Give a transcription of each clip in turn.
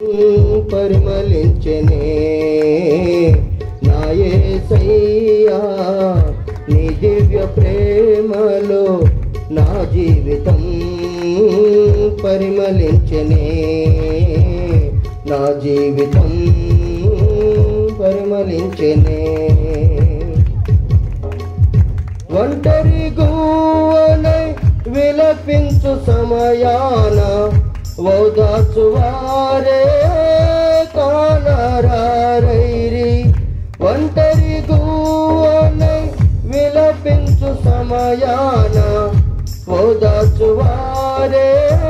పరిమళించనే నాయసయ్యా నీ దివ్య ప్రేమలో నా జీవితం పరిమళించనే నా జీవితం పరిమళించనే ఒంటరి గువ్వనై విలపించు సమయాన ఓదాచువారే కానరారైరి ఒంటరి గువ్వనై విలపించు సమయాన ఓదాచువారే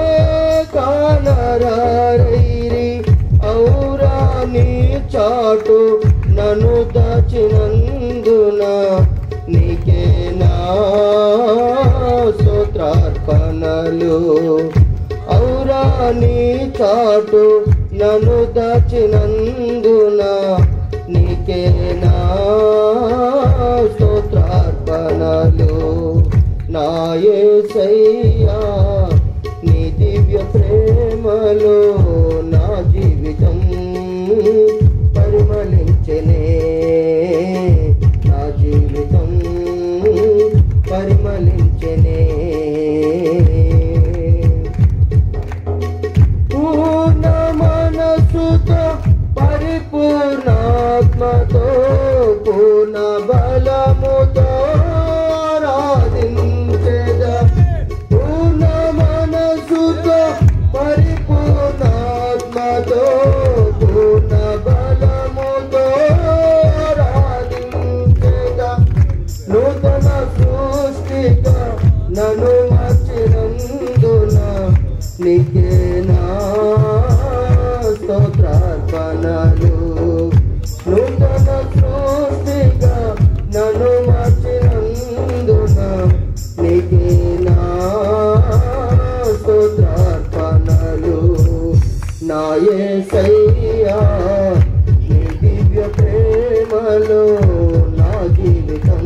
కానరారైరి ఔరా నీ చాటు నన్ను దాచినందున నీకే నా స్తోత్రార్పణలు ఔరా నీ చాటు నన్ను దాచినందున నీకే నా స్తోత్రార్పణలు నా యేసయ్యా నీ దివ్య ప్రేమలో నా జీవితం పరిమళించనే నా జీవితం పరిమళించనే పూర్ణ మనసుతో పరిపూర్ణాత్మతో పూర్ణ బలముతో ఆరాధించెదా పూర్ణ మనసుతో పరిపూర్ణాత్మతో పూర్ణ బలముతో ఆరాధించెదా నూతన సృష్టిగా నన్ను మార్చినందున నీకే నా స్తోత్రార్పణలు నూతన సృష్టిగా నన్ను మార్చినందున నీకే నా స్తోత్రార్పణలు నా యేసయ్యా నీ దివ్య ప్రేమలో నా జీవితం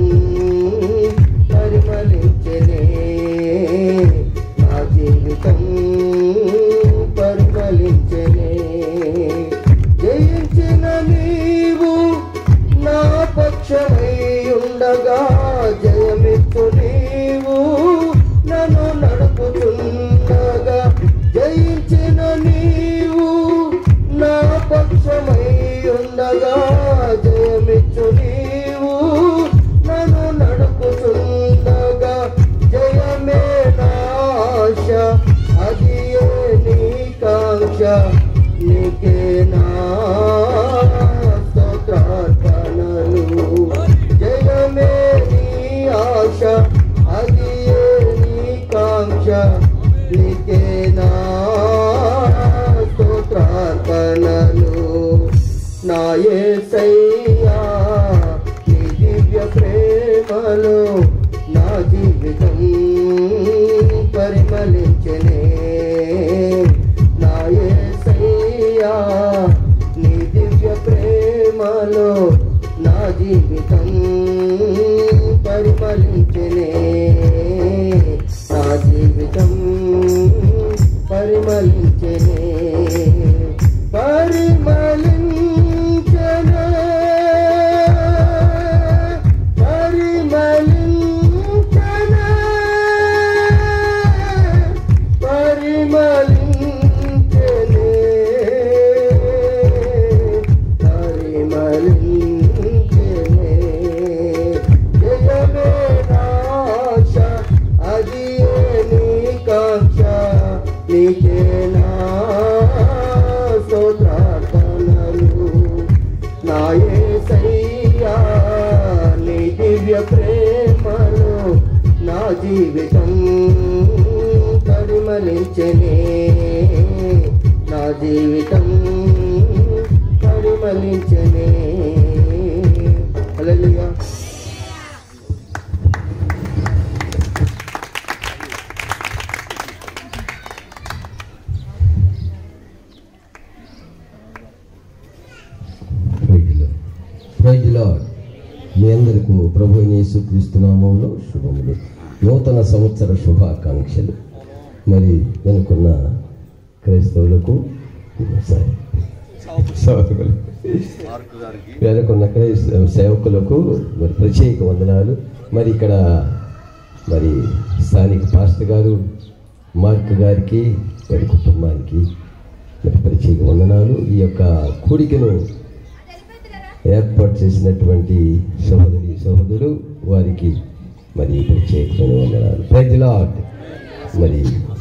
పరిమళించనే నా జీవితం పరిమళించనే జయించిన నీవు నా పక్షమై ఉండగా జయమిత్తు నీవు నన్ను నడుపుతుండగా జయించిన నీవు నా పక్షమై ఉండగా జయమిచ్చు నీవు నన్ను నడుపుతుండగా జయమే నా ఆశ అది నీ కాంక్ష నీకే నా స్తోత్రార్పణలు జయమే నీ ఆశ అది నీ కాంక్ష నీకే నా స్తోత్రార్పణలు నా యేసయ్యా నీ దివ్య ప్రేమలో నా జీవితం పరిమళించనే నా యేసయ్యా నీ దివ్య ప్రేమలో నా జీవితం పరిమళించనే నా జీవితం పరిమళించనే పరిమళించనే పరిమళించనే పరిమళించనే పరిమళించనే జయమే నాశ అది నీ కాంక్ష నీకే నా స్తోత్రార్పణలు నా యేసయ్యా నీ దివ్య ప్రేమలో నా జీవితం పరిమళించనే నా జీవితం పరిమళించనే హల్లెలూయా ప్రైజ్ లార్డ్ మీ అందరికీ ప్రభు యేసుక్రీస్తు నామంలో శుభములు నూతన సంవత్సర శుభాకాంక్షలు మరి వెనుకున్న క్రైస్తవులకు సరే. సేవకులు వేరకొన్న క్రైస్తవ సేవకులకు మరి ప్రత్యేక వందనాలు మరి ఇక్కడ మరి స్థానిక పాస్టర్ గారు మార్క్ గారికి వారి కుటుంబానికి మరి ప్రత్యేక వందనాలు ఈ యొక్క కూడికను ఏర్పాటు చేసినటువంటి సహోదరి సహోదరుడు వారికి మరి ప్రత్యేకమైన వందనాలు ప్రజలాట్ మరి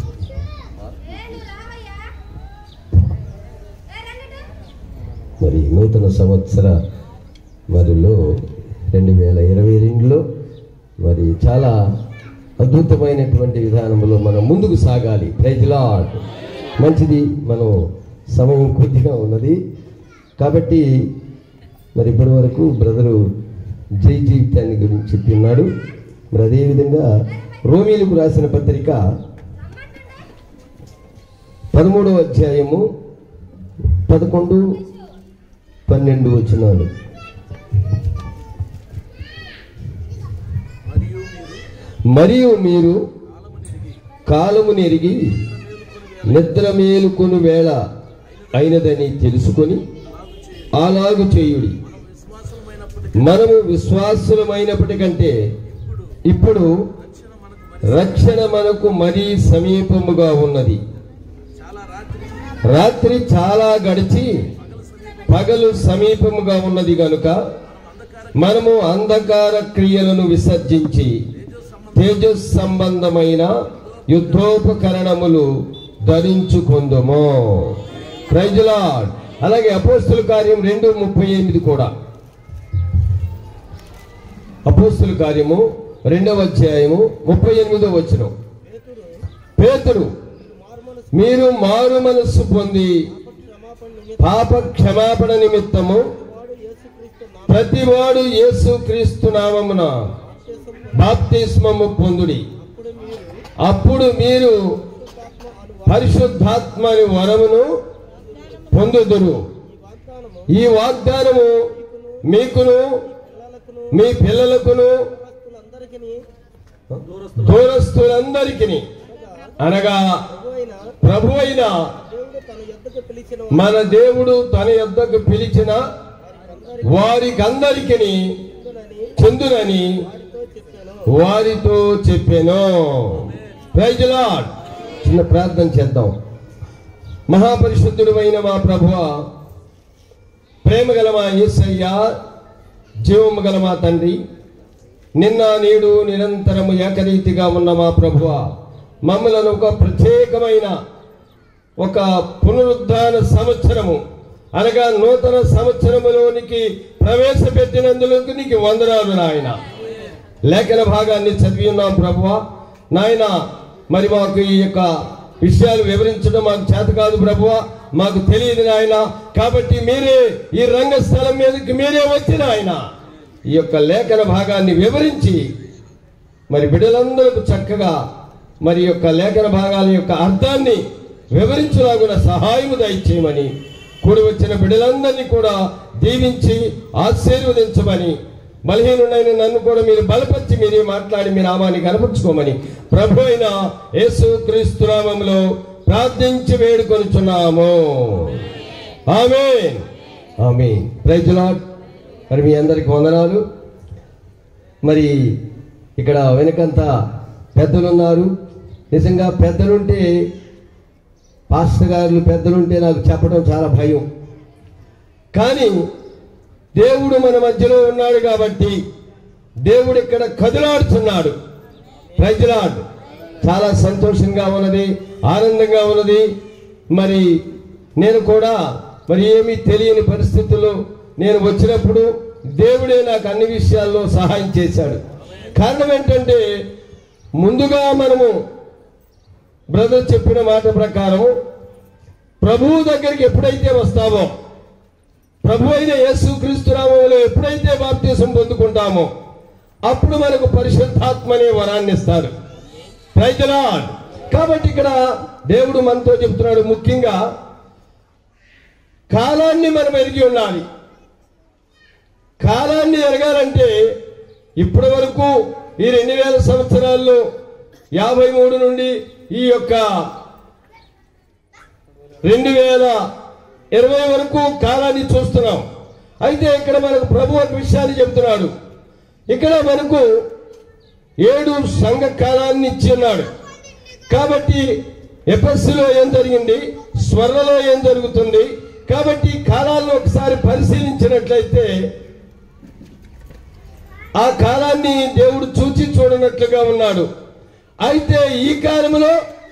మరి నూతన సంవత్సర మరిలో రెండు వేల ఇరవై రెండులో మరి చాలా అద్భుతమైనటువంటి విధానంలో మనం ముందుకు సాగాలి ప్రైజ్లాట్ మంచిది మనం సమయం కొద్దిగా ఉన్నది కాబట్టి మరి ఇప్పటి వరకు బ్రదరు జై జీవితాన్ని గురించి చెప్పి ఉన్నాడు మరి అదేవిధంగా రోమీలకు రాసిన పత్రిక పదమూడవ అధ్యాయము పదకొండు పన్నెండు వచనాలు మరియు మీరు కాలము నెరిగి నిద్ర మేలుకొను వేళ అయినదని తెలుసుకొని అలాగు చేయుడి మనము విశ్వాసులమైనప్పటికంటే ఇప్పుడు రక్షణ మనకు మరీ సమీపముగా ఉన్నది రాత్రి చాలా గడిచి పగలు సమీపముగా ఉన్నది గనుక మనము అంధకార క్రియలను విసర్జించి తేజస్ సంబంధమైన యుద్ధోపకరణములు ధరించుకుందుము ప్రైజులాడ్ అలాగే అపోస్తుల కార్యం రెండు ముప్పై ఎనిమిది కూడా అపోస్తుల కార్యము రెండవ అధ్యాయము ముప్పై ఎనిమిదో వచనం పేతుడు మీరు మారు మనస్సు పొంది పాప క్షమాపణ నిమిత్తము ప్రతివాడు యేసు క్రీస్తు నామమున బాప్తిస్మము పొందుడి అప్పుడు మీరు పరిశుద్ధాత్మని వరమును పొందుదురు ఈ వాగ్దానము మీకును మీ పిల్లలకును దూరస్తులందరికీ అనగా ప్రభు అయిన మన దేవుడు తన యొద్దకు పిలిచిన వారికందరికీ చెందునని వారితో చెప్పాను ప్రైజ్ లార్డ్ చిన్న ప్రార్థన చేద్దాం మహాపరిశుద్ధుడు అయిన మా ప్రభువ ప్రేమ గల మా యేసయ్య జీవము గల మా తండ్రి నిన్న నేడు నిరంతరము ఏకరీతిగా ఉన్న మా ప్రభువ మమ్మలను ఒక ప్రత్యేకమైన ఒక పునరుద్ధాన సంవత్సరము అనగా నూతన సంవత్సరములోనికి ప్రవేశపెట్టినందులకు నీకు వందనాలు నాయన లేఖన భాగాన్ని చదివి ఉన్నాం ప్రభువ నాయన మరి మాకు ఈ యొక్క విషయాలు వివరించడం మాకు చేత కాదు ప్రభువ మాకు తెలియదు నాయన కాబట్టి మీరే ఈ రంగస్థలం మీదకి మీరే వచ్చిన ఆయన ఈ యొక్క లేఖన భాగాన్ని వివరించి మరి బిడ్డలందరకు చక్కగా మరి యొక్క లేఖన భాగాల యొక్క అర్థాన్ని వివరించులాగున సహాయము దయచేయమని కూడి వచ్చిన బిడ్డలందరినీ కూడా దీవించి ఆశీర్వదించమని బలహీనుడైన నన్ను కూడా మీరు బలపరిచి మీరే మాట్లాడి మీ నామాన్ని కనపరుచుకోమని ప్రభు అయిన యేసు క్రీస్తు నామములో ప్రార్థించి వేడుకొనుచున్నాము ఆమేన్ ఆమేన్ ప్రైజ్ లార్డ్ మరి మీ అందరికి వందనాలు మరి ఇక్కడ వెనకంత పెద్దలు ఉన్నారు నిజంగా పెద్దలుంటే పాస్టర్ గారు పెద్దలుంటే నాకు చెప్పడం చాలా భయం కానీ దేవుడు మన మధ్యలో ఉన్నాడు కాబట్టి దేవుడు ఇక్కడ కదులాడుతున్నాడు ప్రజలాడు చాలా సంతోషంగా ఉన్నది ఆనందంగా ఉన్నది మరి నేను కూడా మరి ఏమీ తెలియని పరిస్థితుల్లో నేను వచ్చినప్పుడు దేవుడే నాకు అన్ని విషయాల్లో సహాయం చేశాడు కారణం ఏంటంటే ముందుగా మనము బ్రదర్ చెప్పిన మాట ప్రకారం ప్రభువు దగ్గరికి ఎప్పుడైతే వస్తామో ప్రభు అయిన యేసు క్రీస్తునామంలో ఎప్పుడైతే బాప్తీసం పొందుకుంటామో అప్పుడు మనకు పరిశుద్ధాత్మ అనే వరాన్ని ఇస్తాడు Praise the Lord. కాబట్టి ఇక్కడ దేవుడు మనతో చెప్తున్నాడు ముఖ్యంగా కాలాన్ని మనం ఎరిగి ఉండాలి కాలాన్ని ఎరగాలంటే ఇప్పటి వరకు ఈ రెండు వేల సంవత్సరాల్లో యాభై మూడు నుండి ఈ యొక్క రెండు వేల ఇరవై వరకు కాలాన్ని చూస్తున్నాం అయితే ఇక్కడ మనకు ప్రభు ఒక విషయాన్ని చెబుతున్నాడు ఇక్కడ మనకు ఏడు సంఘ కాలాన్ని ఇచ్చి ఉన్నాడు కాబట్టి ఎపస్సులో ఏం జరిగింది స్వర్లలో ఏం జరుగుతుంది కాబట్టి ఈ కాలాలను ఒకసారి పరిశీలించినట్లయితే ఆ కాలాన్ని దేవుడు చూచి చూడనట్లుగా ఉన్నాడు అయితే ఈ కాలంలో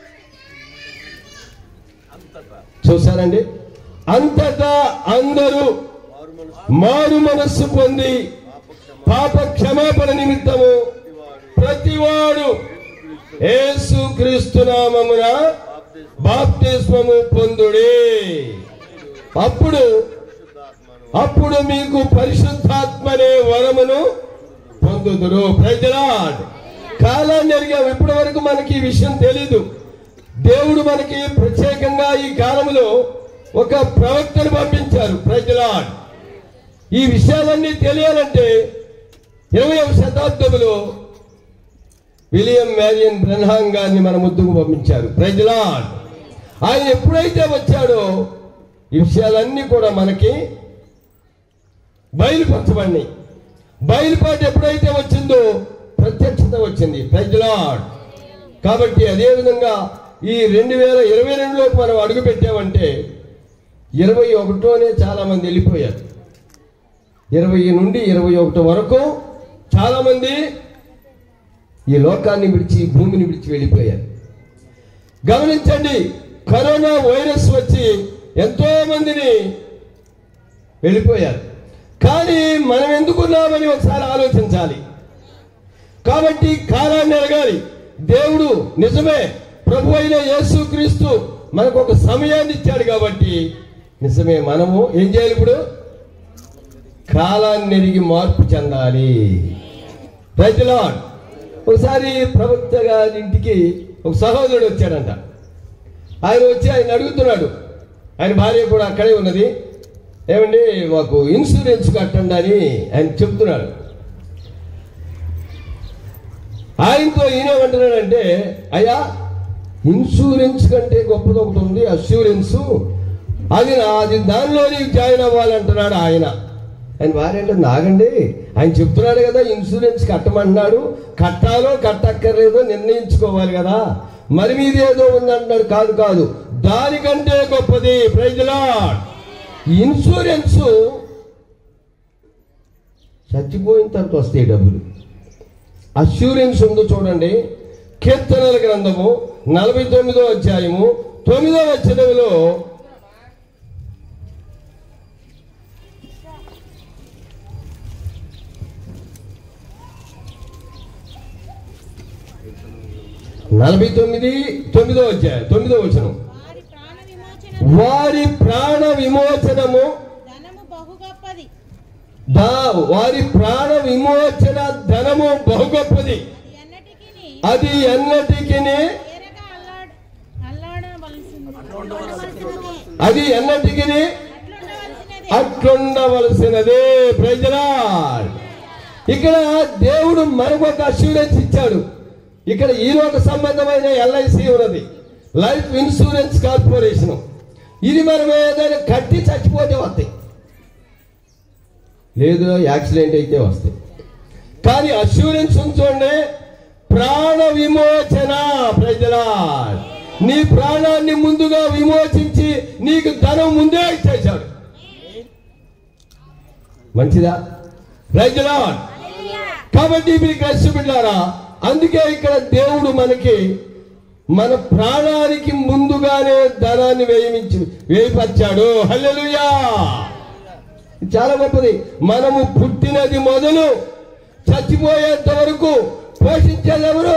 చూసారండి అంతటా అందరూ మారు మనస్సు పొంది పాప క్షమాపణ నిమిత్తము ప్రతివాడు యేసు క్రీస్తు నామమున బాప్తిస్మము పొందుడే అప్పుడు అప్పుడు మీకు పరిశుద్ధాత్మనే వరమును పొందుదురు ప్రజలాడ్ కాలాన్ని అడిగాం ఇప్పటి వరకు మనకి ఈ విషయం తెలీదు దేవుడు మనకి ప్రత్యేకంగా ఈ కాలంలో ఒక ప్రవక్తను పంపించారు ప్రజలాడ్ ఈ విషయాలన్నీ తెలియాలంటే ఇరవయవ శతాబ్దంలో విలియం మ్యారియన్ బ్రన్హాం గారిని మన ముద్దుకు పంపించారు ప్రజలాడ్ ఆయన ఎప్పుడైతే వచ్చాడో ఈ విషయాలన్నీ కూడా మనకి బయలుపరచబడినాయి బయలుపాటు ఎప్పుడైతే వచ్చిందో ప్రత్యక్షత వచ్చింది ప్రజలాడ్ కాబట్టి అదే విధంగా ఈ రెండు వేల ఇరవై రెండులోకి మనం అడుగు పెట్టామంటే ఇరవై ఒకటోనే చాలా మంది వెళ్ళిపోయారు ఇరవై నుండి ఇరవై ఒకటి వరకు చాలా మంది ఈ లోకాన్ని విడిచి ఈ భూమిని విడిచి వెళ్ళిపోయారు గమనించండి కరోనా వైరస్ వచ్చి ఎంతో మందిని వెళ్ళిపోయారు కానీ మనం ఎందుకున్నామని ఒకసారి ఆలోచించాలి కాబట్టి కాలాన్ని అడగాలి దేవుడు నిజమే ప్రభు అయిన యేసుక్రీస్తు మనకు ఒక సమయాన్ని ఇచ్చాడు కాబట్టి నిజమే మనము ఏం చేయాలి ఇప్పుడు కాలాన్ని ఎరిగి మార్పు చెందాలి ప్రజలో ఒకసారి ప్రవక్త గారి ఇంటికి ఒక సహోదరుడు వచ్చాడంట ఆయన వచ్చి ఆయన అడుగుతున్నాడు ఆయన భార్య కూడా అక్కడే ఉన్నది ఏమండి మాకు ఇన్సూరెన్స్ కట్టండి అని ఆయన చెప్తున్నాడు ఆయనతో ఈయనేమంటున్నాడంటే అయ్యా ఇన్సూరెన్స్ కంటే గొప్పది ఒకటి ఉంది అష్యూరెన్స్ అది నా- అది దానిలో నీకు జాయిన్ అవ్వాలంటున్నాడు ఆయన ఆయన భార్య అంటే నాగండి ఆయన చెప్తున్నాడు కదా ఇన్సూరెన్స్ కట్టమంటున్నాడు కట్టాలో కట్టక్కర్లేదో నిర్ణయించుకోవాలి కదా మరి మీది ఏదో ఉందంటున్నాడు కాదు కాదు దానికంటే గొప్పది ప్రైజ్లా ఇన్సూరెన్స్ చచ్చిపోయిన తర్వాత వస్తాయి డబ్బులు అష్యూరెన్స్ ఉందో చూడండి కీర్తనల గ్రంథము నలభై తొమ్మిదో అధ్యాయము తొమ్మిదో వచనంలో నలభై తొమ్మిది తొమ్మిదో అధ్యాయం తొమ్మిదో వచనం వారి ప్రాణ విమోచన వారి ప్రాణ విమోచనము ధనము బహు గొప్పది దా వారి ప్రాణ విమోచన ధనము బహు గొప్పది అది ఎన్నటికి అది ఎన్నటికి తీరగా అల్లాడ అల్లాడవలసింది అది ఎన్నటికి అట్లుండవలసినది అట్లుండవలసినదే ప్రజలా ఇక్కడ దేవుడు మరొక అష్యూరెన్స్ ఇచ్చాడు ఇక్కడ ఈ లోక సంబంధమైన ఎల్ఐసి ఉన్నది లైఫ్ ఇన్సూరెన్స్ కార్పొరేషన్ ఇది మనం ఏదైనా కట్టి చచ్చిపోతే వస్తాయి లేదు యాక్సిడెంట్ అయితే వస్తాయి కానీ అష్యూరెన్స్ ఉంచండి ప్రాణ విమోచన ప్రజలా నీ ప్రాణాన్ని ముందుగా విమోచించి నీకు ధనం ముందే ఇచ్చేశాడు మంచిదా ప్రజలా కాబట్టి మీకు కష్టపడ్డారా అందుకే ఇక్కడ దేవుడు మనకి మన ప్రాణానికి ముందుగానే ధనాన్ని వేయించి వేయపరిచాడు హల్లెలూయా ఇది చాలా గొప్పది మనము పుట్టినది మొదలు చచ్చిపోయేంత వరకు పోషించేది ఎవరు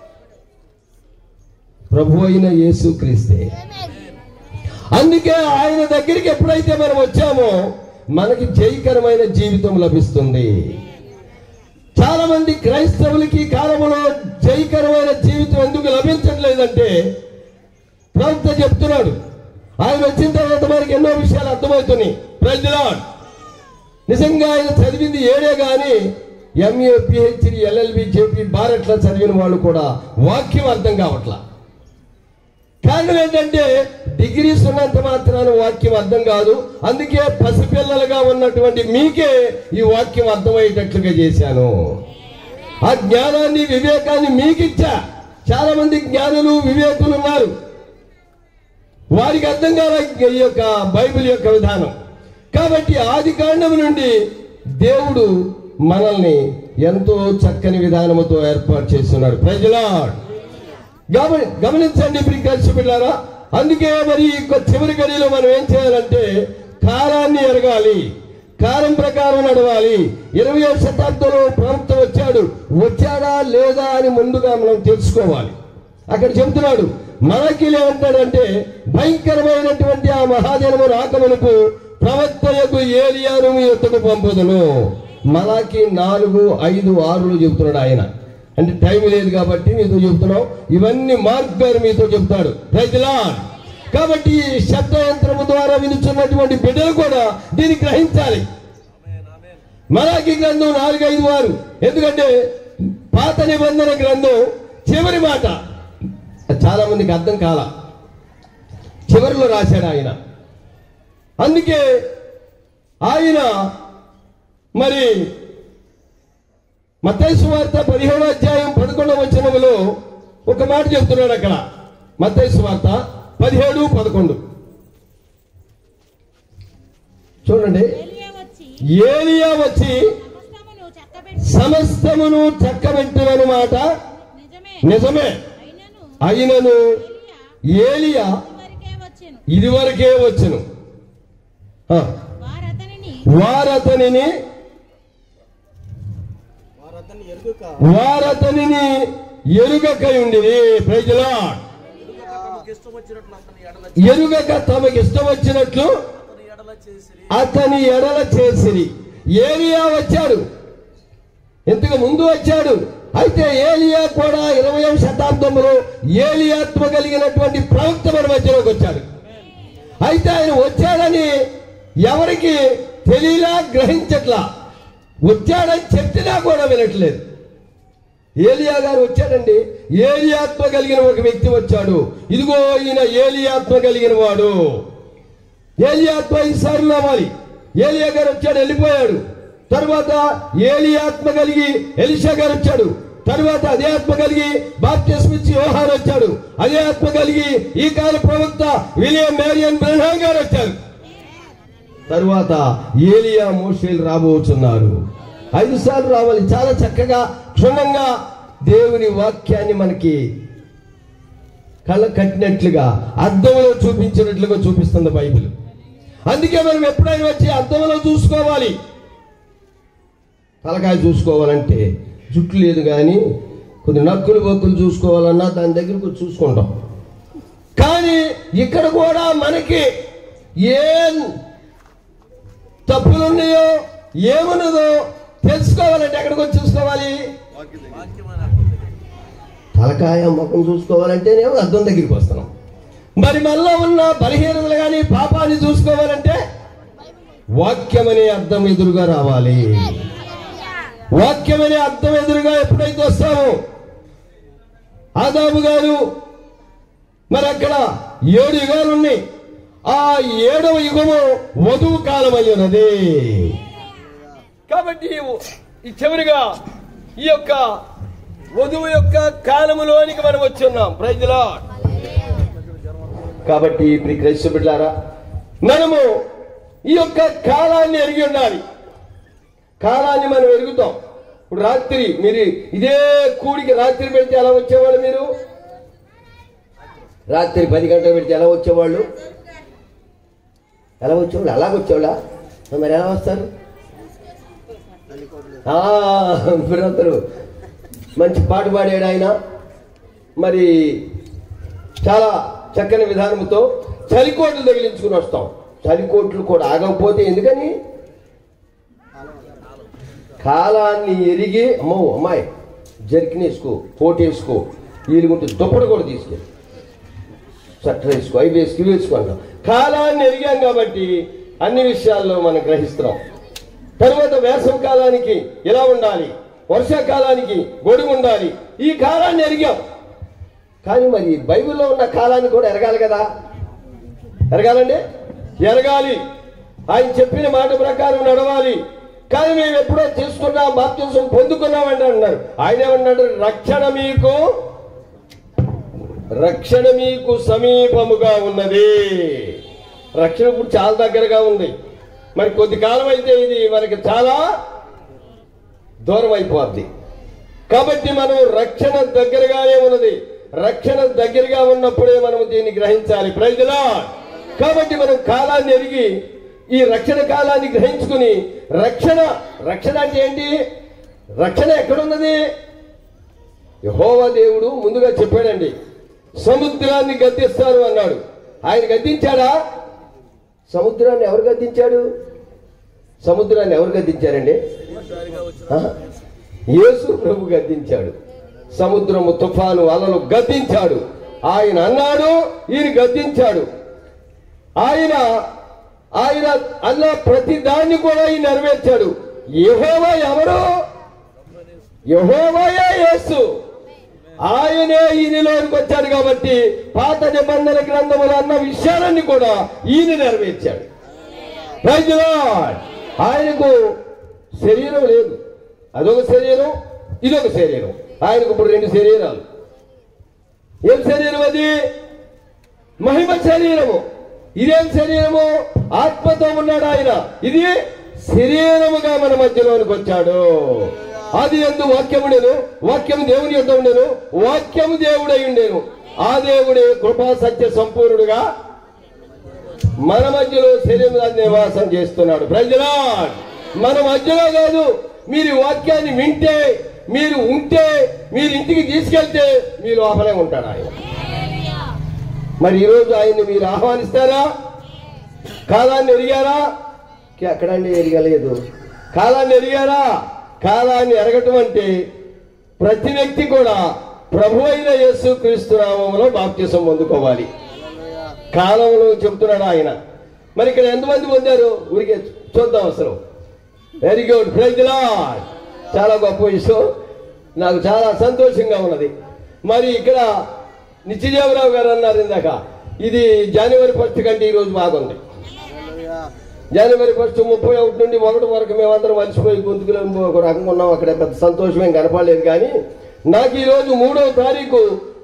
ప్రభు అయిన యేసు క్రీస్తే అందుకే ఆయన దగ్గరికి ఎప్పుడైతే మనం వచ్చామో మనకి జయకరమైన జీవితం లభిస్తుంది చాలా మంది క్రైస్తవులకి ఈ కాలంలో జయకరమైన జీవితం ఎందుకు లభించట్లేదంటే ప్రవక్త చెప్తున్నాడు ఆయన వచ్చిన తర్వాత మనకి ఎన్నో విషయాలు అర్థమవుతున్నాయి ప్రజలా నిజంగా ఆయన చదివింది ఏడే కానీ ఎంఏ పిహెచ్డి ఎల్ఎల్బి జేపీ బారెట్లా చదివిన వాళ్ళు కూడా వాక్యం అర్థం కావట్లా కారణం ఏంటంటే డిగ్రీస్ ఉన్నంత మాత్రాన వాక్యం అర్థం కాదు అందుకే పసిపిల్లలుగా ఉన్నటువంటి మీకే ఈ వాక్యం అర్థమయ్యేటట్లుగా చేశాను ఆ జ్ఞానాన్ని వివేకాన్ని మీకిచ్చా చాలా మంది జ్ఞానులు వివేకులు ఉన్నారు వారికి అర్థం కాల ఈ యొక్క బైబిల్ యొక్క విధానం కాబట్టి ఆది కాండం నుండి దేవుడు మనల్ని ఎంతో చక్కని విధానముతో ఏర్పాటు చేస్తున్నాడు ప్రజలాడ్ గమని గమనించండి ఇప్పుడు కలిసి పిల్లారా అందుకే మరి ఈ యొక్క చివరి గడిలో మనం ఏం చేయాలంటే కాలాన్ని ఎరగాలి కాలం ప్రకారం నడవాలి ఇరవై శతాబ్దంలో ప్రవక్త వచ్చాడు వచ్చాడా లేదా అని ముందుగా మనం తెలుసుకోవాలి అక్కడ చెబుతున్నాడు మనకి ఏమంటాడంటే భయంకరమైనటువంటి ఆ మహాజనము రాకమునకు ప్రవక్తయకు ఏలియాను మీ యొద్దకు పంపుదును మలాకి నాలుగు ఐదు ఆరులు చెబుతున్నాడు ఆయన అంటే టైం లేదు కాబట్టి మీతో చెబుతున్నాం ఇవన్నీ మార్క్ గారు మీతో చెప్తాడు రైతులా కాబట్టి ఈ శబ్ద యంత్రము ద్వారా వినుచున్నటువంటి బిడ్డలు కూడా దీన్ని గ్రహించాలి మలాకి గ్రంథం నాలుగు ఐదు వారు ఎందుకంటే పాత నిబంధన గ్రంథం చివరి మాట చాలా మందికి అర్థం కాల చివరిలో రాశాడు ఆయన అందుకే ఆయన మరి మత్తయి వార్త పదిహేడో అధ్యాయం పదకొండవ వచనములో ఒక మాట చెప్తున్నాడు అక్కడ మత్తయి వార్త పదిహేడు పదకొండు చూడండి ఏలియా వచ్చి ఏలియా వచ్చి సమస్తమును చక్కబెట్టి సమస్తమును చక్కబెట్టిన మాట నిజమే నిజమే అయినను అయినను ఏలియా ఏలియా ఇదివరకే వచ్చెను ఇదివరకే వచ్చును ఆ, వారతనిని వారతనిని వారతన్ని ఎరుగుక వారతనిని ఎరుగకయుండిరి ప్రజలా తమకు ఇష్టం వచ్చినట్లు అతని ఎడల ఎరుగక తమకి ఇష్టం వచ్చినట్లు అతని ఎడల చేసిరి అతని ఎడల చేసిరి ఏలియా వచ్చాడు ఇంతకు ముందు వచ్చాడు అయితే ఏలియా కూడా ఇరవై శతాబ్దంలో ఏలియాత్మ కలిగినటువంటి ప్రవక్త మన మధ్యలోకి వచ్చాడు అయితే ఆయన వచ్చాడని ఎవరికి తెలియలా గ్రహించట్లా వచ్చాడని చెప్పినా కూడా వినట్లేదు ఏలియా గారు వచ్చాడండి ఏలియాత్మ కలిగిన ఒక వ్యక్తి వచ్చాడు ఇదిగో ఈయన ఏలియాత్మ కలిగిన వాడు ఏలియాత్మ ఈసారి రావాలి ఏలియా గారు వచ్చాడు వెళ్ళిపోయాడు తర్వాత ఏలియాత్మ కలిగి ఎలిషా గారు వచ్చాడు తర్వాత అదే ఆత్మ కలిగి బాప్టిస్మిచ్చి యోహాన్ వచ్చాడు అదే ఆత్మ కలిగి ఈ కాల ప్రవక్త విలియం మేరియన్ బ్రహ్మాం గారు వచ్చారు తరువాత ఏలియా మోషేలు రాబోతున్నారు ఐదు సార్లు రావాలి చాలా చక్కగా క్షుణ్ణంగా దేవుని వాక్యాన్ని మనకి కళ్ళ కట్టినట్లుగా అద్దంలో చూపించినట్లుగా చూపిస్తుంది బైబిల్ అందుకే మనం ఎప్పుడైనా వచ్చి అద్దంలో చూసుకోవాలి తలకాయ చూసుకోవాలంటే జుట్టు లేదు కానీ కొద్ది నక్కులు బొక్కులు చూసుకోవాలన్నా దాని దగ్గరకు వచ్చి చూసుకుంటాం కానీ ఇక్కడ కూడా మనకి ఏం తప్పులు ఉన్నాయో ఏమున్నదో తెలుసుకోవాలంటే ఎక్కడికి వచ్చి చూసుకోవాలి తలకాయ ముఖం చూసుకోవాలంటేనేమో అద్దం దగ్గరికి వస్తున్నాం మరి మనలో ఉన్న బలహీనతలు కానీ పాపాన్ని చూసుకోవాలంటే వాక్యం అనే అర్థం ఎదురుగా రావాలి వాక్యం అనే అర్థం ఎదురుగా ఎప్పుడైతే వస్తామో ఆదాము గారు మరి అక్కడ ఏడు యుగాలు ఉన్నాయి ఆ ఏడవ యుగము వధువు కాలం అయి ఉన్నది కాబట్టి ఈ చివరిగా ఈ యొక్క వధువు యొక్క కాలములోనికి మనం వచ్చి ఉన్నాం ప్రైజ్లా కాబట్టి ఇప్పుడు క్రైస్తవ బిడ్డారా మనము ఈ యొక్క కాలాన్ని ఎరిగి ఉండాలి కాలాన్ని మనం ఎరుగుతాం ఇప్పుడు రాత్రి మీరు ఇదే కూడికి రాత్రి పెడితే ఎలా వచ్చేవాళ్ళు మీరు రాత్రి పది గంటలు పెడితే ఎలా వచ్చేవాళ్ళు ఎలా వచ్చేవాళ్ళు అలాగ వచ్చేవాళ్ళా మరి ఎలా వస్తారు ఆ, బ్రదరు మంచి పాట పాడాడు ఆయన మరి చాలా చక్కని విధానంతో చలికోట్లు తగిలించుకుని వస్తాం చలికోట్లు కూడా ఆగకపోతే ఎందుకని కాలాన్ని ఎరిగి అమ్మో అమ్మాయి జర్కిన్ వేసుకో కోట్ వేసుకో వీలుగుంటే దుప్పటి కూడా తీసుకెళ్ళి చట్ట వేసుకో అవి వేసుకు ఇవి వేసుకో అంటాం కాలాన్ని ఎరిగాం కాబట్టి అన్ని విషయాల్లో మనం గ్రహిస్తున్నాం తర్వాత వేసవ కాలానికి ఎలా ఉండాలి వర్షాకాలానికి గొడుగు ఉండాలి ఈ కాలాన్ని ఎరిగాం కానీ మరి బైబిల్లో ఉన్న కాలాన్ని కూడా ఎరగాలి కదా ఎరగాలండి ఎరగాలి ఆయన చెప్పిన మాట ప్రకారం నడవాలి కానీ మేము ఎప్పుడో తీసుకున్నాం బాప్తిసం పొందుకున్నామంటే అన్నారు ఆయన ఏమన్నాడు రక్షణ మీకు రక్షణ మీకు సమీపముగా ఉన్నది రక్షణ ఇప్పుడు చాలా దగ్గరగా ఉంది మరి కొద్ది కాలం అయితే ఇది మనకి చాలా దూరం అయిపోద్ది కాబట్టి మనం రక్షణ దగ్గరగానే ఉన్నది రక్షణ దగ్గరగా ఉన్నప్పుడే మనం దీన్ని గ్రహించాలి ప్రజలా కాబట్టి మనం కాలాన్ని ఎరిగి ఈ రక్షణ కాలాన్ని గ్రహించుకుని రక్షణ రక్షణ అంటే ఏంటి రక్షణ ఎక్కడున్నది యహోవా దేవుడు ముందుగా చెప్పాడండి సముద్రాన్ని గద్దిస్తాను అన్నాడు ఆయన గద్దించాడా సముద్రాన్ని ఎవరు గద్దించాడు సముద్రాన్ని ఎవరు గద్దించారండి ఆ? యేసు ప్రభు గద్దించాడు సముద్రము తుఫాను అలలు గద్దించాడు ఆయన అన్నాడు ఈయన గద్దించాడు ఆయన ఆయన అన్న ప్రతి దాన్ని కూడా ఈయన నెరవేర్చాడు యెహోవా ఎవరు యెహోవాయే యేసు ఆయనే ఈయనలోనికి వచ్చాడు కాబట్టి పాత నిబంధన గ్రంథములు అన్న విషయాలన్నీ కూడా ఈయన నెరవేర్చాడు Praise the Lord. ఆయనకు శరీరం లేదు అదొక శరీరం ఇదొక శరీరం ఆయనకు ఇప్పుడు రెండు శరీరాలు ఏం శరీరం అది మహిమ శరీరము ఇదేం శరీరము ఆత్మతో ఉన్నాడు ఆయన ఇది శరీరముగా మన మధ్యలోనికి వచ్చాడు అది ఎందు వాక్యముండెను వాక్యము దేవుని యొక్క ఉండెను వాక్యము దేవుడై ఉండేను ఆ దేవుడే కృపా సత్య సంపూర్ణుడుగా మన మధ్యలో శరీరం నివాసం చేస్తున్నాడు ప్రజలా మన మధ్యలో కాదు మీరు ఈ వాక్యాన్ని వింటే మీరు ఉంటే మీరు ఇంటికి తీసుకెళ్తే మీరు లోపలే ఉంటాడు ఆయన మరి ఈరోజు ఆయన్ని మీరు ఆహ్వానిస్తారా కాలాన్ని ఎరిగారా ఎక్కడండి ఎరగలేదు కాలాన్ని ఎరిగారా కాలాన్ని ఎరగటం అంటే ప్రతి వ్యక్తి కూడా ప్రభు అయిన యేసు క్రీస్తు నామంలో బాప్తిసం పొందుకోవాలి కాలంలో చెప్తున్నాడు ఆయన మరి ఇక్కడ ఎంతమంది పొందారు ఊరికే చూద్దాం అసలు వెరీ గుడ్ ప్రైజ్ లార్డ్ చాలా గొప్ప విషయం నాకు చాలా సంతోషంగా ఉన్నది మరి ఇక్కడ నిత్యదేవరావు గారు అన్నారు ఇందాక ఇది జనవరి ఫస్ట్ కంటే ఈ రోజు బాగుంది జనవరి ఫస్ట్ ముప్పై ఒకటి నుండి ఒకటి వరకు మేమందరం మలిసిపోయి గొంతుకులో ఒక రకంగా ఉన్నాం అక్కడ పెద్ద సంతోషం ఏం కనపడలేదు కానీ నాకు ఈ రోజు మూడవ తారీఖు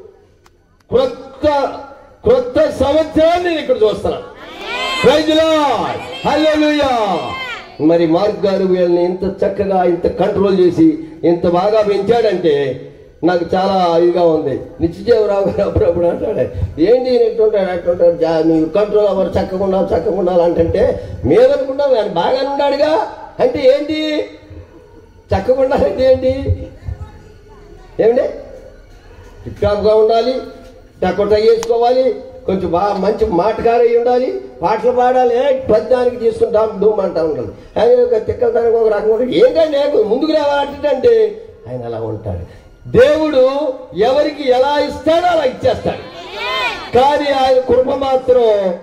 క్రొత్త క్రొత్త సంవత్సరాన్ని నేను ఇక్కడ చూస్తున్నా Praise the Lord. Hallelujah. మరి మార్క్ గారు వీళ్ళని ఇంత చక్కగా ఇంత కంట్రోల్ చేసి ఇంత బాగా పెంచాడంటే నాకు చాలా ఇదిగా ఉంది నిత్యజీవరావు గారు అప్పుడప్పుడు అంటాడు ఏంటి ఈయన ఇట్టుంటాడు అట్టుంటాడు జా మీరు కంట్రోల్ అవ్వరు చక్కగా ఉండాలి చక్కగా ఉండాలి అంటే మేము అనుకుంటాం ఆయన బాగానే ఉన్నాడుగా అంటే ఏంటి చక్కగా ఉండాలంటే ఏంటి ఏమండి టిప్టాప్గా ఉండాలి టకొట వేసుకోవాలి కొంచెం బాగా మంచి మాటకారై ఉండాలి పాటలు పాడాలి ఏ పద్యానికి తీసుకుంటాం డూమ్ అంటా ఉండాలి ఆయన ఒక తిక్కలదానికి ఒక రకంగా ఉంటాడు ఏంటంటే ముందుకు రావాలంటే ఆయన అలా ఉంటాడు దేవుడు ఎవరికి ఎలా ఇస్తాడో అలా ఇచ్చేస్తాడు కానీ ఆయన కృప మాత్రం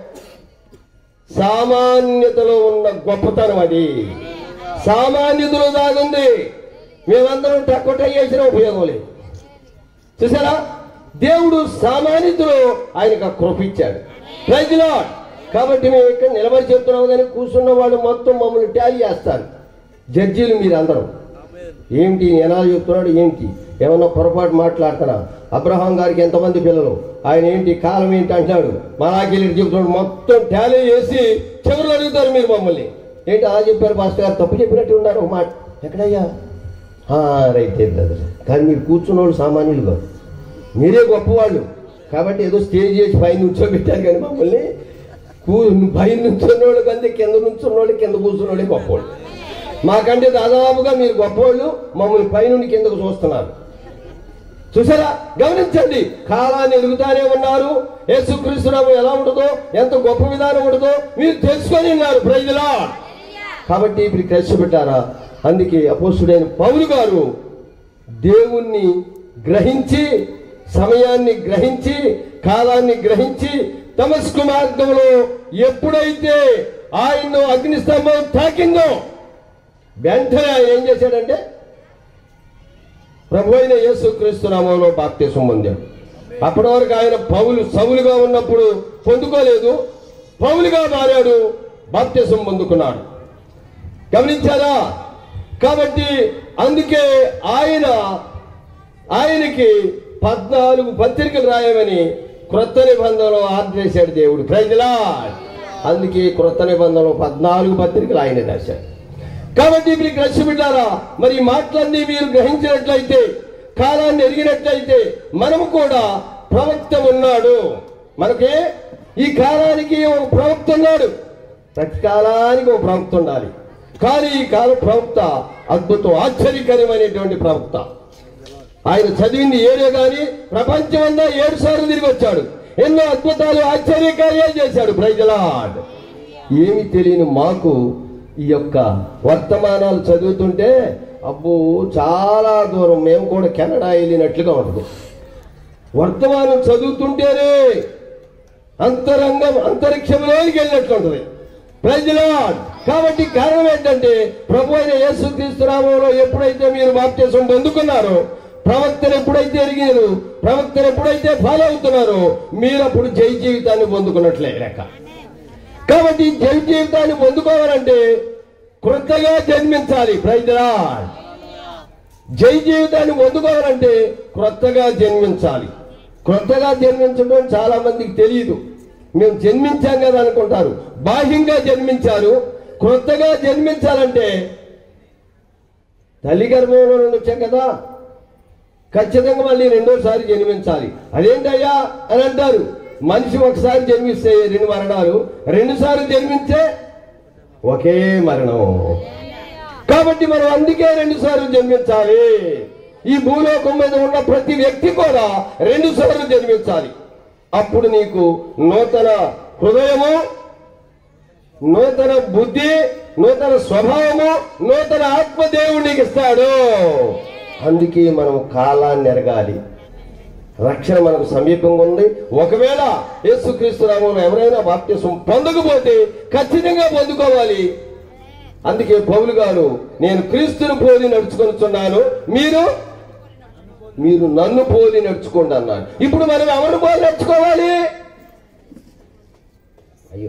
సామాన్యతలో ఉన్న గొప్పతనం అది సామాన్యతలో దాగుంది మేమందరం టక్కొట్ట చేసిన ఉపయోగం లేదు చూసారా దేవుడు సామాన్యతలో ఆయనకు ఆ కృప ఇచ్చాడు ప్రైజ్ లార్డ్ కాబట్టి మేము ఇక్కడ నిలబడి చెప్తున్నాం కానీ కూర్చున్న వాళ్ళు మొత్తం మమ్మల్ని టాలీ చేస్తారు జడ్జీలు మీరు అందరం ఏమిటి ఎలా చెప్తున్నాడు ఏంటి ఏమన్నా పొరపాటు మాట్లాడుతున్నా అబ్రహాం గారికి ఎంతమంది పిల్లలు ఆయన ఏంటి కాలం ఏంటి అంటున్నాడు మరాకి చెప్తున్నాడు మొత్తం టాలీ చేసి చివరిలో అడుగుతారు మీరు మమ్మల్ని ఏంటి అలా చెప్పారు మాస్టర్ గారు తప్పు చెప్పినట్టు ఉన్నారు ఒక మాట ఎక్కడయ్యా "ఆ, రైట్ బ్రదర్ కానీ మీరు కూర్చున్న వాళ్ళు సామాన్యులు కాదు మీరే గొప్పవాళ్ళు కాబట్టి ఏదో స్టేజ్ చేసి పైన నుంచోబెట్టారు కానీ మమ్మల్ని కూ పైన నుంచున్నోళ్ళు కంటే కింద నుంచున్నోళ్ళు కింద కూర్చున్నోళ్ళే గొప్పవాళ్ళు మాకంటే దాదాపుగా మీరు గొప్పవాళ్ళు మమ్మల్ని పైనుండి కిందకు చూస్తున్నారు చూసారా గమనించండి కాలాన్ని ఎదుగుతానే ఉన్నారు యేసుక్రీస్తునామం ఎలా ఉంటుందో ఎంత గొప్ప విధానం ఉంటుందో మీరు తెలుసుకొని ఉన్నారు ప్రజలా కాబట్టి ఇప్పుడు కష్టపెట్టారా అందుకే అపోస్తుడైన పౌలు గారు దేవుణ్ణి గ్రహించి సమయాన్ని గ్రహించి కాలాన్ని గ్రహించి తమస్కు మార్గంలో ఎప్పుడైతే ఆయన్ను అగ్నిస్తంభం తాకిందో వెంటనే ఆయన ఏం చేశాడంటే ప్రభు అయిన యేసు క్రీస్తు నామంలో బాప్తీసం పొందాడు అప్పటి వరకు ఆయన పౌలు సౌలుగా ఉన్నప్పుడు పొందుకోలేదు పౌలుగా మారాడు బాప్తిసం పొందుకున్నాడు గమనించారా కాబట్టి అందుకే ఆయన ఆయనకి పద్నాలుగు పత్రికలు రాయమని క్రొత్త నిబంధనలో ఆదేశాడు దేవుడు ప్రజలా అందుకే క్రొత్త నిబంధనలో పద్నాలుగు పత్రికలు ఆయన రాశాడు కాబట్టి మీకు రక్షబిడ్డారా మరి ఈ మాటలన్నీ మీరు గ్రహించినట్లయితే కాలాన్ని ఎరిగినట్లయితే మనము కూడా ప్రవక్త ఉన్నాడు మనకే ఈ కాలానికి ఒక ప్రవక్త ఉన్నాడు ప్రతి కాలానికి ఒక ప్రవక్త ఉండాలి కానీ ఈ కాల ప్రవక్త అద్భుతం ఆశ్చర్యకరమైనటువంటి ప్రవక్త ఆయన చదివింది ఏడే గాని ప్రపంచం అంతా ఏడు సార్లు తిరిగి వచ్చాడు ఎన్నో అద్భుతాలు ఆశ్చర్యకార్యాలు చేశాడు ప్రజలాడ్ ఏమి తెలియని మాకు ఈ యొక్క వర్తమానాలు చదువుతుంటే అబ్బో చాలా దూరం మేము కూడా కెనడా వెళ్ళినట్లుగా ఉండదు వర్తమానం చదువుతుంటేనే అంతరంగం అంతరిక్షంలోకి వెళ్ళినట్లుంటది ప్రజలాడ్ కాబట్టి కారణం ఏంటంటే ప్రభు అయిన యేసు క్రీస్తునామంలో ఎప్పుడైతే మీరు బాప్తీసం పొందుకున్నారో ప్రవక్తను ఎప్పుడైతే ఎరిగారు ప్రవక్తను ఎప్పుడైతే ఫాలో అవుతున్నారో మీరు అప్పుడు జై జీవితాన్ని పొందుకున్నట్లే లెక్క కాబట్టి జై జీవితాన్ని పొందుకోవాలంటే క్రొత్తగా జన్మించాలి ప్రజలాడ్ జై జీవితాన్ని పొందుకోవాలంటే క్రొత్తగా జన్మించాలి క్రొత్తగా జన్మించడం చాలా మందికి తెలియదు మేము జన్మించాం కదా అనుకుంటారు బాహ్యంగా జన్మించారు క్రొత్తగా జన్మించాలంటే తల్లి గర్భంలో నుండి వచ్చాం కదా ఖచ్చితంగా మళ్ళీ రెండోసారి జన్మించాలి అదేంటయ్యా అని అంటారు మనిషి ఒకసారి జన్మిస్తే రెండు మరణాలు రెండు సార్లు జన్మించే ఒకే మరణం కాబట్టి మనం అందుకే రెండు సార్లు జన్మించాలి ఈ భూలోకం మీద ఉన్న ప్రతి వ్యక్తి కూడా రెండు సార్లు జన్మించాలి అప్పుడు నీకు నూతన హృదయము నూతన బుద్ధి నూతన స్వభావము నూతన ఆత్మదేవుడు నీకు ఇస్తాడు అందుకే మనం కాలాన్ని ఎరగాలి రక్షణ మనకు సమీపంగా ఉంది ఒకవేళ యేసుక్రీస్తు నామంలో ఎవరైనా బాప్త్యసం పొందకపోతే ఖచ్చితంగా పొందుకోవాలి అందుకే పౌలు గారు నేను క్రీస్తును పోలి నడుచుకొనిచున్నాను మీరు మీరు నన్ను పోలి నడుచుకోండి అన్నాడు ఇప్పుడు మనం ఎవరు పోలి నడుచుకోవాలి అయ్యో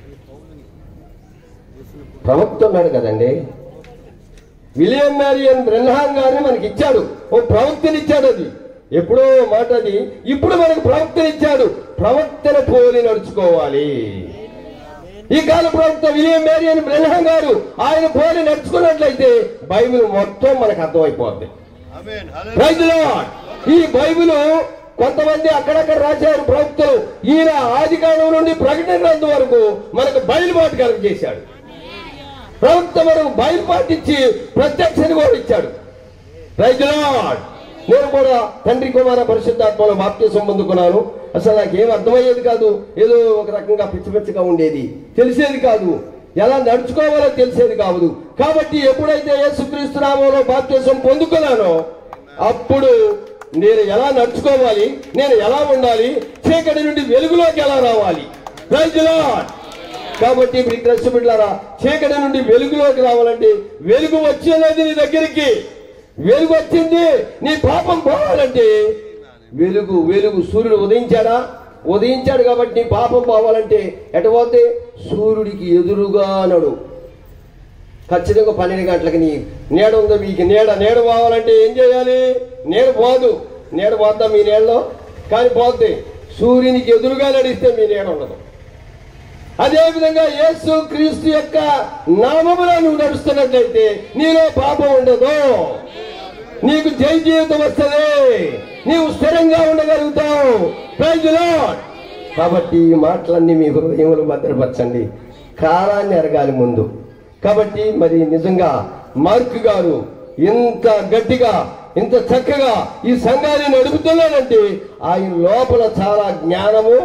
ప్రవక్త ఉన్నాడు కదండి విలియం మ్యారియన్ బ్రెన్హాన్ గారిని మనకి ఇచ్చాడు ఓ ప్రవక్తని ఇచ్చాడు అది ఎప్పుడో మాట అది ఇప్పుడు మనకు ప్రవక్తని ఇచ్చాడు ప్రవక్తను పోలి నడుచుకోవాలి ఈ కాల ప్రవక్త విలియం మ్యారియన్ బ్రెన్హాన్ గారు ఆయన పోలి నడుచుకున్నట్లయితే బైబిల్ మొత్తం మనకు అర్థమైపోద్ది Praise the Lord. ఈ బైబిల్ కొంతమంది అక్కడక్కడ రాశారు ప్రవక్తలు ఈయన ఆది కాలం నుండి ప్రకటన గ్రంథం వరకు మనకు బయలుబాటు కలుగ చేశాడు ప్రవక్త మనకు బయలుపాటు ఇచ్చి ప్రత్యక్షని కూడా ఇచ్చాడు Praise the Lord. నేను కూడా తండ్రి కుమార పరిశుద్ధాత్మలో బాప్తీసం పొందుకున్నాను అసలు నాకేం అర్థమయ్యేది కాదు ఏదో ఒక రకంగా పిచ్చి పిచ్చిగా ఉండేది తెలిసేది కాదు ఎలా నడుచుకోవాలో తెలిసేది కాదు కాబట్టి ఎప్పుడైతే యేసుక్రీస్తు నామంలో బాప్తీసం పొందుకున్నానో అప్పుడు నేను ఎలా నడుచుకోవాలి నేను ఎలా ఉండాలి చీకటి నుండి వెలుగులోకి ఎలా రావాలి Praise the Lord. కాబట్టి ఇప్పుడు క్రైస్త బిడ్డలారా చీకటి నుండి వెలుగులోకి రావాలంటే వెలుగు వచ్చేది నీ దగ్గరికి వెలుగు వచ్చింది నీ పాపం పోవాలంటే వెలుగు వెలుగు సూర్యుడు ఉదయించాడా ఉదయించాడు కాబట్టి నీ పాపం పోవాలంటే ఎటు పోతే సూర్యుడికి ఎదురుగా నడు ఖచ్చితంగా పన్నెండు గంటలకు నీ నీడ ఉందో మీకు నీడ నీడ పోవాలంటే ఏం చేయాలి నీడ పోదు నీడ పోద్దాం మీ నీడలో కానీ పోద్ది సూర్యునికి ఎదురుగా నడిస్తే మీ నీడ ఉండదు అదే విధంగా యేసు క్రీస్తు యొక్క నామములో నువ్వు నడుస్తున్నట్లయితే నీలో పాపం ఉండదు నీకు జై జీవితం వస్తుంది నీవు స్థిరంగా ఉండగలుగుతావు Praise the Lord. కాబట్టి ఈ మాటలన్నీ మీ హృదయంలో భద్రపరచండి కాలాన్ని ఎరగాలి ముందు కాబట్టి మరి నిజంగా మార్క్ గారు ఇంత గట్టిగా ఇంత చక్కగా ఈ సంఘాన్ని నడుపుతున్నాడంటే ఆయన లోపల చాలా జ్ఞానము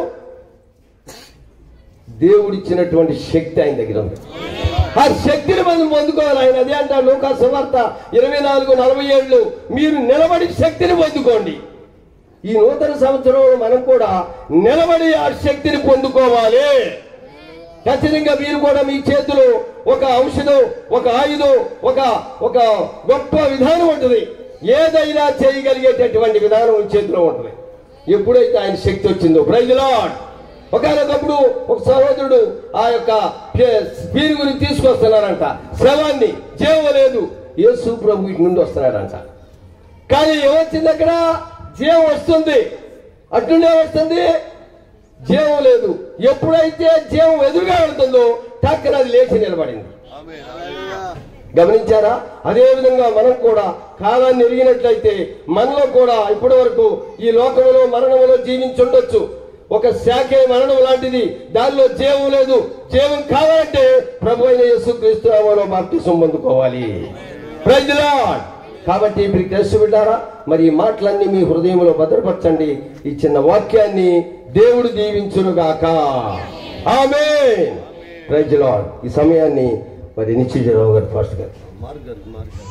దేవుడిచ్చినటువంటి శక్తి ఆయన దగ్గర ఉంది ఆ శక్తిని మనం పొందుకోవాలి ఆయన అదే అంటారు లోకా సువార్త ఇరవై నాలుగు నలభై ఏళ్ళు మీరు నిలబడి శక్తిని పొందుకోండి ఈ నూతన సంవత్సరంలో మనం కూడా నిలబడి ఆ శక్తిని పొందుకోవాలి ఖచ్చితంగా మీరు కూడా మీ చేతిలో ఒక ఔషధం ఒక ఆయుధం ఒక ఒక గొప్ప విధానం ఉంటుంది ఏదైనా చేయగలిగేటటువంటి విధానం మీ చేతిలో ఉంటుంది ఎప్పుడైతే ఆయన శక్తి వచ్చిందో ప్రైజ్ లాడ్ ఒకనొకప్పుడు ఒక సహోదరుడు ఆ యొక్క స్పీడ్ గురించి తీసుకొస్తున్నారంట శవాన్ని జీవం లేదు యేసు ప్రభు ఇటు నుండి వస్తున్నారంట కానీ ఏమొచ్చింది అక్కడ జీవం వస్తుంది అట్లుండే వస్తుంది జీవం లేదు ఎప్పుడైతే జీవం ఎదురుగా వెళ్తుందో టక్కన అది లేచి నిలబడింది గమనించారా అదే విధంగా మనం కూడా కాలాన్ని ఎరిగినట్లయితే మనలో కూడా ఇప్పటి వరకు ఈ లోకంలో మరణంలో జీవించుండొచ్చు ఒక శాఖే మరణం లాంటిది దానిలో జీవం లేదు జీవం కావాలంటే ప్రభు అయిన యేసుక్రీస్తు నామములో బాప్తిసం పొందుకోవాలి Praise the Lord. కాబట్టి ఇప్పుడు క్రైస్తవ బిడ్డారా మరి ఈ మాటలన్నీ మీ హృదయంలో భద్రపరచండి ఈ చిన్న వాక్యాన్ని దేవుడు దీవించునుగాక ఆమె ప్రైజ్ లార్డ్ ఈ సమయాన్ని మరి నిశ్చయరావు గారు ఫాస్ట్ గారు మార్గర్ మార్గర్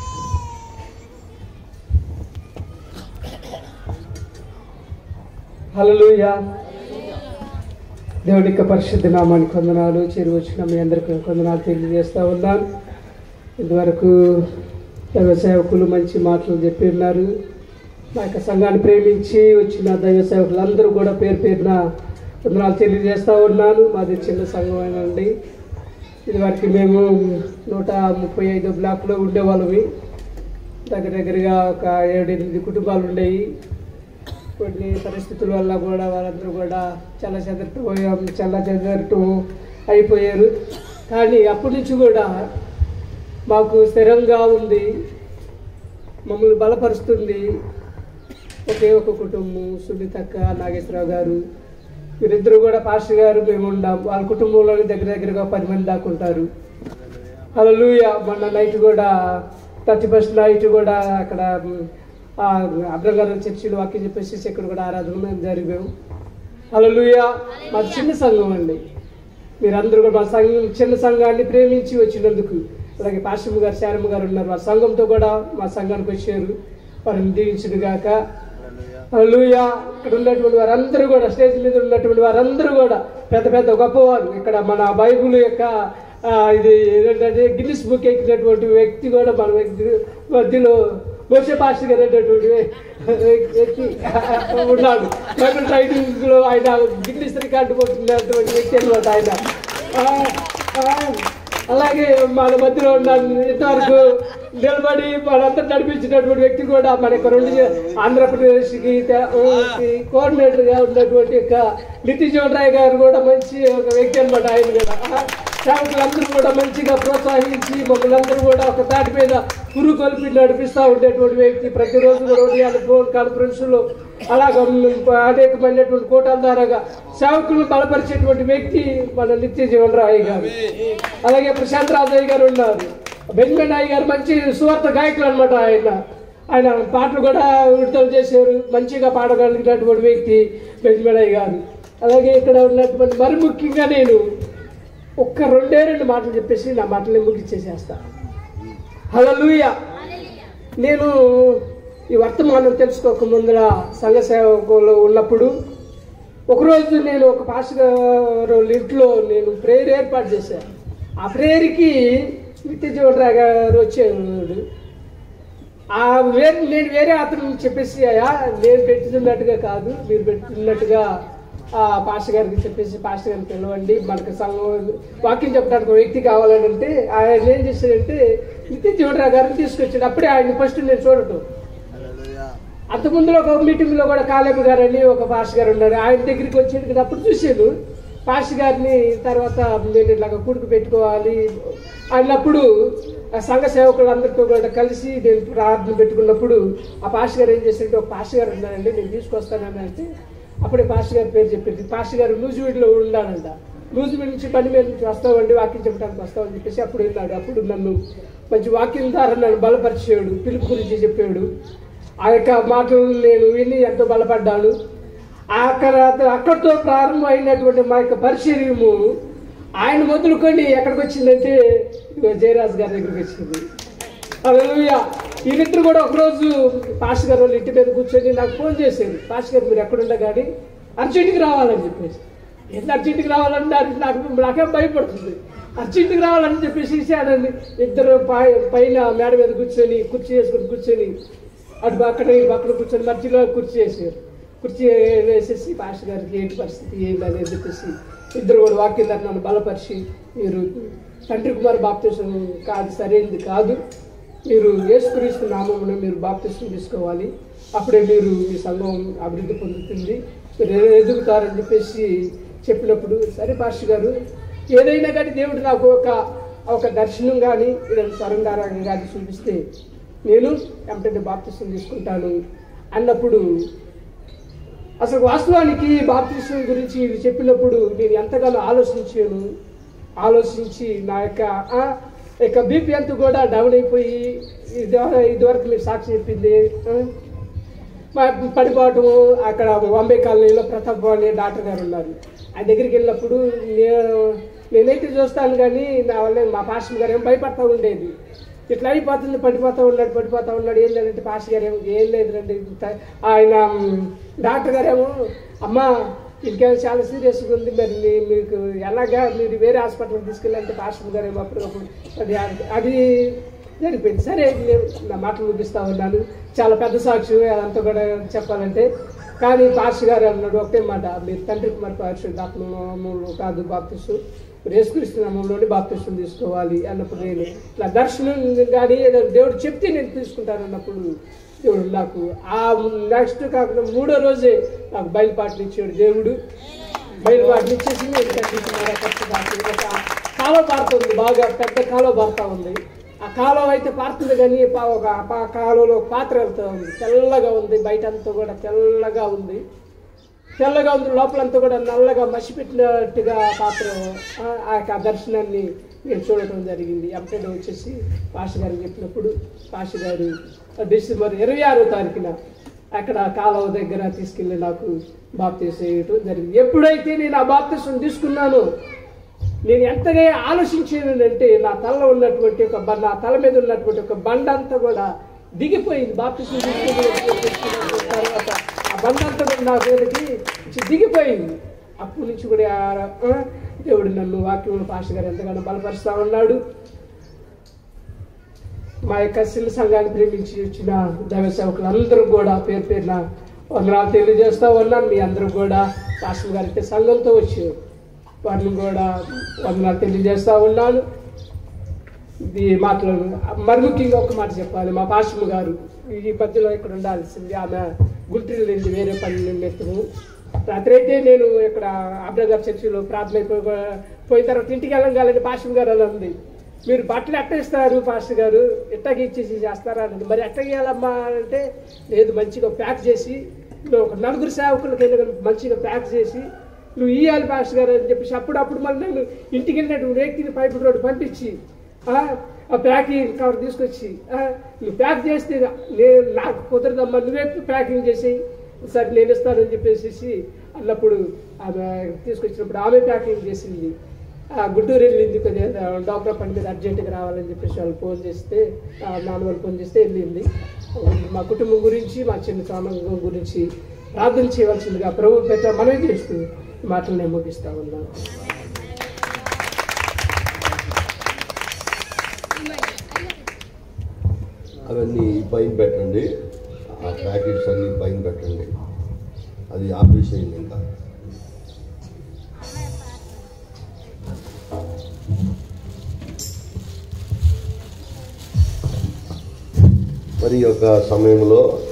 హల్లెలూయా దేవుడి యొక్క పరిశుద్ధ నామానికి వందనాలు చేరి వచ్చిన మీ అందరికీ వందనాలు తెలియజేస్తా ఉన్నాను ఇంతవరకు దైవ సేవకులు మంచి మాటలు చెప్పి ఉన్నారు మా యొక్క సంఘాన్ని ప్రేమించి వచ్చిన దైవ సేవకులందరూ కూడా పేరు పేరున వందనాలు తెలియజేస్తా ఉన్నాను మాది చిన్న సంఘమేనండి ఇదివరకు మేము నూట ముప్పై ఐదు బ్లాక్లో ఉండేవాళ్ళమి దగ్గర దగ్గరగా ఒక ఏడు ఎనిమిది కుటుంబాలు ఉండేవి కొన్ని పరిస్థితుల వల్ల కూడా వాళ్ళందరూ కూడా చల్ల చెదరటు పోయాం చల్ల చెదరటు అయిపోయారు కానీ అప్పటి నుంచి కూడా మాకు స్థిరంగా ఉంది మమ్మల్ని బలపరుస్తుంది ఒకే ఒక కుటుంబం సునీతక్క నాగేశ్వరరావు గారు వీరిద్దరు కూడా పాస్టర్ గారు మేము ఉండాం వాళ్ళ కుటుంబంలోని దగ్గర దగ్గరగా పది మంది దాకా ఉంటారు హల్లెలూయా మొన్న నైట్ కూడా థర్టీ ఫస్ట్ నైట్ కూడా అక్కడ మ్, ఆ అబ్రగారు చర్చిలో వాక్యం చెప్పేసి ఇక్కడ కూడా ఆరాధన మేము జరిగాము హల్లెలూయా మాది చిన్న సంఘం అండి మీరందరూ కూడా మా సంఘం చిన్న సంఘాన్ని ప్రేమించి వచ్చినందుకు అలాగే పాశ్రమ గారు శారమ్మ గారు ఉన్నారు వారి సంఘంతో కూడా మా సంఘానికి వచ్చారు వారిని దీవించుడు గాక హల్లెలూయా ఇక్కడ ఉన్నటువంటి వారందరూ కూడా స్టేజ్ మీద ఉన్నటువంటి వారందరూ కూడా పెద్ద పెద్ద గొప్పవారు ఇక్కడ మన బైబుల్ యొక్క ఆ, ఇది ఏంటంటే గిన్నిస్ బుక్ ఎక్కినటువంటి వ్యక్తి కూడా మన వ్యక్తి మధ్యలో మోసే పాస్టర్ గారు అనేటటువంటి వ్యక్తి ఉన్నాడు బైబుల్ రైటింగ్ లో ఆయన గిన్నిస్ రికార్డు కొట్టినటువంటి వ్యక్తి అనమాట ఆయన ఆ, ఆ, అలాగే మన మధ్యలో ఉన్న ఇంతవరకు నిలబడి మనంతా నడిపించినటువంటి వ్యక్తి కూడా మన యొక్క రెండు ఆంధ్రప్రదేశ్కి కోఆర్డినేటర్ గా ఉన్నటువంటి యొక్క నితిన్ రాయ్ గారు కూడా మంచి ఒక వ్యక్తి అనమాట ఆయన కూడా సేవకులందరూ కూడా మంచిగా ప్రోత్సహించి మమ్మల్ని అందరూ కూడా ఒక తాటి మీద పురుగు కలిపి నడిపిస్తూ ఉండేటువంటి వ్యక్తి ప్రతిరోజు కూడా ఉదయాన్నే ఫోన్ కాన్ఫరెన్స్ లో అలాగ అనేకమైనటువంటి కోటాల ద్వారాగా సేవకులను బలపరిచేటువంటి వ్యక్తి మన నిత్య జీవన్ రాయ్ గారు అలాగే ప్రశాంత్ రాజయ్య గారు ఉన్నారు బెంజమిన్ రాయ్ గారు మంచి సువార్త గాయకులు అనమాట ఆయన ఆయన పాటలు కూడా విడుదల చేశారు మంచిగా పాడగలిగినటువంటి వ్యక్తి బెంజమిన్ రాయ్ గారు అలాగే ఇక్కడ ఉన్నటువంటి మరి ముఖ్యంగా నేను ఒక్క రెండే రెండు మాటలు చెప్పేసి నా మాటలు ముగిచ్చేసేస్తా హల్లెలూయా నేను ఈ వర్తమానం తెలుసుకోక ముందర సంఘ సేవకులు ఉన్నప్పుడు ఒకరోజు నేను ఒక పాస్ గారు ఇంట్లో నేను ప్రేయర్ ఏర్పాటు చేశాను ఆ ప్రేయర్కి నిత్య జీవనరావు గారు వచ్చాడు ఆ వేరే నేను వేరే అతను చెప్పేసి అయ్యా నేను పెట్టుతున్నట్టుగా కాదు మీరు పెట్టుతున్నట్టుగా ఆ పాస్టర్ గారికి చెప్పేసి పాస్టర్ గారిని పిలవండి మనకు సంఘం వాక్యం చెప్పడానికి ఒక వ్యక్తి కావాలని అంటే ఆయన ఏం చేశాడంటే నిత్య జీవనరావు గారిని తీసుకొచ్చాడు అప్పుడే ఆయన ఫస్ట్ నేను చూడటం అంత ముందులో ఒక మీటింగ్ లో కూడా కాలేబు గారు అని ఒక పాస్టర్ గారు ఉన్నారు ఆయన దగ్గరికి వచ్చేది కదా అప్పుడు చూసాను పాస్టర్ గారిని తర్వాత నేను ఇట్లాగ కూడుకు పెట్టుకోవాలి అన్నప్పుడు ఆ సంఘ సేవకులందరితో కూడా కలిసి నేను ప్రార్థన పెట్టుకున్నప్పుడు ఆ పాస్టర్ గారు ఏం చేశారంటే ఒక పాస్టర్ గారు ఉన్నారండి నేను తీసుకొస్తానని అంటే అప్పుడే పాస్టర్ గారి పేరు చెప్పింది పాస్టర్ గారు నూజివీడులో ఉన్నాడంట నూజివీడు నుంచి పని మీద నుంచి వస్తామండి వాక్యం చెప్పడానికి వస్తామని చెప్పేసి అప్పుడు వెళ్ళాడు అప్పుడు నన్ను మంచి వాక్యం ద్వారా నన్ను బలపరిచాడు పిలుపు గురించి చెప్పాడు ఆ యొక్క మాటలు నేను విని ఎంతో బలపడ్డాను అక్కడ అక్కడితో ప్రారంభమైనటువంటి మా యొక్క పరిచర్యము ఆయన మొదలుకొని ఎక్కడికి వచ్చిందంటే ఇదిగో జయరాజ్ గారి దగ్గరికి వచ్చింది అలలుయ వీళ్ళిద్దరు కూడా ఒకరోజు పాస్ గారు వాళ్ళ ఇంటి మీద కూర్చొని నాకు ఫోన్ చేశారు పాస్ గారు మీరు ఎక్కడుండ కానీ అర్జెంటుకి రావాలని చెప్పేసి ఎంత అర్జెంటుకి రావాలని నాకు నాకు నాకేం భయపడుతుంది అర్జెంటుకి రావాలని చెప్పేసి ఇచ్చాడండి ఇద్దరు పై- పైన మేడ మీద కూర్చొని కుర్చీ వేసుకొని కూర్చొని అటు అక్కడ ఇటు అక్కడ కూర్చొని మధ్యలో కుర్చీ వేసారు కుర్చీ వేసేసి పాస్టర్ గారికి ఏంటి పరిస్థితి ఏంటి అనేది చెప్పేసి ఇద్దరు కూడా వాక్యం ద్వారా నన్ను బలపరిచి మీరు తండ్రి కుమార్ బాప్తీసం కాదు సరైనది కాదు మీరు యేసుక్రీస్తు నామమున మీరు బాప్తీసం తీసుకోవాలి అప్పుడే మీరు మీ సంఘం అభివృద్ధి పొందుతుంది మీరు ఎదుగుతారని చెప్పేసి చెప్పినప్పుడు సరే పాస్టర్ గారు ఏదైనా కానీ దేవుడు నాకు ఒక ఒక దర్శనం కానీ ఏదైనా స్వరంగారంగా కానీ చూపిస్తే నేను ఎంటనే బాప్తిసం తీసుకుంటాను అన్నప్పుడు అసలు వాస్తవానికి బాప్తిసం గురించి ఇది చెప్పినప్పుడు నేను ఎంతగానో ఆలోచించాను ఆలోచించి నా యొక్క ఆ, యొక్క బీపీ అంతా కూడా డౌన్ అయిపోయి ఇది ఇదివరకు మీరు సాక్షి చెప్పింది ఆ, మా పడిపోవటం అక్కడ బాంబే కాలనీలో ప్రతాప్ అనే డాక్టర్ గారు ఉన్నారు ఆయన దగ్గరికి వెళ్ళినప్పుడు నేను నేనైతే చూస్తాను కానీ నా వల్ల మా పాస్టర్ గారు ఏం భయపడతా ఉండేది ఇట్లా అయిపోతుంది పడిపోతా ఉన్నాడు పడిపోతా ఉన్నాడు ఏం లేదంటే పాస్టర్ గారు ఏమో ఏం లేదురండి ఇంత- ఆయన మ్, డాక్టర్ గారు ఏమో అమ్మా ఇంకేమో చాలా సీరియస్గా ఉంది మరి మీ- మీకు ఎలాగా మీరు వేరే హాస్పిటల్కి తీసుకెళ్ళాలంటే పాస్టర్ గారు ఏమో అప్పటికప్పుడు అది అది జరిగిపోయింది సరే నేను నా మాటలు ముగిస్తా ఉన్నాను చాలా పెద్ద సాక్షి అదంతా కూడా చెప్పాలంటే కానీ పాస్టర్ గారు అన్నాడు ఒకటే మాట మీరు తండ్రి కుమార్ పరిశుద్ధాత్మలో కాదు బాప్తిస్తూ మీరు యేసుక్రీస్తు నామంలోనే బాప్తిష్టం తీసుకోవాలి అన్నప్పుడు నేను ఇట్లా దర్శనం కానీ ఏదైనా దేవుడు చెప్తే నేను తీసుకుంటాను అన్నప్పుడు దేవుడు నాకు ఆ నెక్స్ట్ కాకుండా మూడో రోజే నాకు బయలుపాట్లు ఇచ్చాడు దేవుడు బయలుపాట్లు ఇచ్చేసి నేను కట్టించుకున్నాను ఖర్చు దాటి ఒక కాలువ పారుతుంది బాగా పెద్ద కాలువ పారుతా ఉంది ఆ కాలువ అయితే పారుతుంది కానీ పా- ఒక పా- కాలువలో ఒక పాత్ర వెళ్తూ ఉంది తెల్లగా ఉంది బయట అంతా కూడా తెల్లగా ఉంది తెల్లగా ఉంది లోపలంతా కూడా నల్లగా మసిపెట్టినట్టుగా పాత్ర ఆ, ఆ యొక్క దర్శనాన్ని నేను చూడటం జరిగింది ఎంపీలో వచ్చేసి పాష గారికి చెప్పినప్పుడు పాష గారు డిసెంబర్ ఇరవై ఆరో తారీఖున అక్కడ కాలువ దగ్గర తీసుకెళ్ళి నాకు బాప్తీసం వేయటం జరిగింది ఎప్పుడైతే నేను ఆ బాప్తీసం తీసుకున్నానో నేను ఎంతగా ఆలోచించానంటే నా తలలో ఉన్నటువంటి ఒక బ- నా తల మీద ఉన్నటువంటి ఒక బండ అంతా కూడా దిగిపోయింది బాప్తిసం తీసుకున్న తర్వాత ఆ బండ అంతా కూడా నా మీదకి వచ్చి దిగిపోయింది అప్పటి నుంచి కూడా ఆ- ఆ, దేవుడు నన్ను వాక్యంలో పాష గారు ఎంతగానో బలపరుస్తా ఉన్నాడు మా యొక్క శిల సంఘాన్ని ప్రేమించి వచ్చిన దైవ సేవకులు అందరూ కూడా పేరు పేరున వందనాలు తెలియజేస్తా ఉన్నాను మీ అందరూ కూడా పాస్టర్ గారికి సంఘంతో వచ్చారు వారిని కూడా వందనాలు తెలియజేస్తా ఉన్నాను ఇది మాటలు మరి ముఖ్యంగా ఒక మాట చెప్పాలి మా పాశ్రమ గారు ఈ మధ్యలో ఇక్కడ ఉండాల్సింది ఆమె గుంటూరు వెళ్ళి వేరే పని నిమిత్తము రాత్రి అయితే నేను ఇక్కడ అబ్రగారు చర్చిలో ప్రార్థన అయిపోయి పోయిన తర్వాత ఇంటికి వెళ్ళగాలని పాశ్రమ గారు అలా ఉంది మీరు బట్టలు ఎట్ట ఇస్తారు పాస్టర్ గారు ఎట్టగా ఇచ్చేసి చేస్తారా అని మరి ఎట్ట ఇవ్వాలమ్మా అంటే లేదు మంచిగా ప్యాక్ చేసి నువ్వు ఒక నలుగురు సేవకులకైనా కానీ మంచిగా ప్యాక్ చేసి నువ్వు ఇయ్యాలి పాస్టర్ గారు అని చెప్పేసి అప్పుడప్పుడు మళ్ళీ నేను ఇంటికి వెళ్ళినట్టు వ్యక్తిని పైపు రోడ్డు పంపించి ఆ, ఆ ప్యాకింగ్ కవర్ తీసుకొచ్చి ఆ, నువ్వు ప్యాక్ చేస్తే నేను నాకు కుదరదమ్మా నువ్వే ప్యాకింగ్ చేసి సరే నేను ఇస్తానని చెప్పేసి అన్నప్పుడు ఆమె తీసుకొచ్చినప్పుడు ఆమె ప్యాకింగ్ చేసింది ఆ, గుంటూరు వెళ్ళింది కొద్దిగా డాక్టర్ పని మీద అర్జెంటుగా రావాలని చెప్పేసి వాళ్ళు ఫోన్ చేస్తే ఆ, నాన్న వాళ్ళు ఫోన్ చేస్తే వెళ్ళింది మా కుటుంబం గురించి మా చిన్న సామాన్యం గురించి ప్రార్థన చేయవలసిందిగా ప్రభు పెట్ట మనమే చేస్తూ ఈ మాటలు నేను ముగిస్తా ఉన్నాను అవన్నీ పైన పెట్టండి ఆ ప్యాకెట్స్ అన్ని పైన పెట్టండి అది ఆపేసేయండి ఇంకా మరి ఈ యొక్క సమయంలో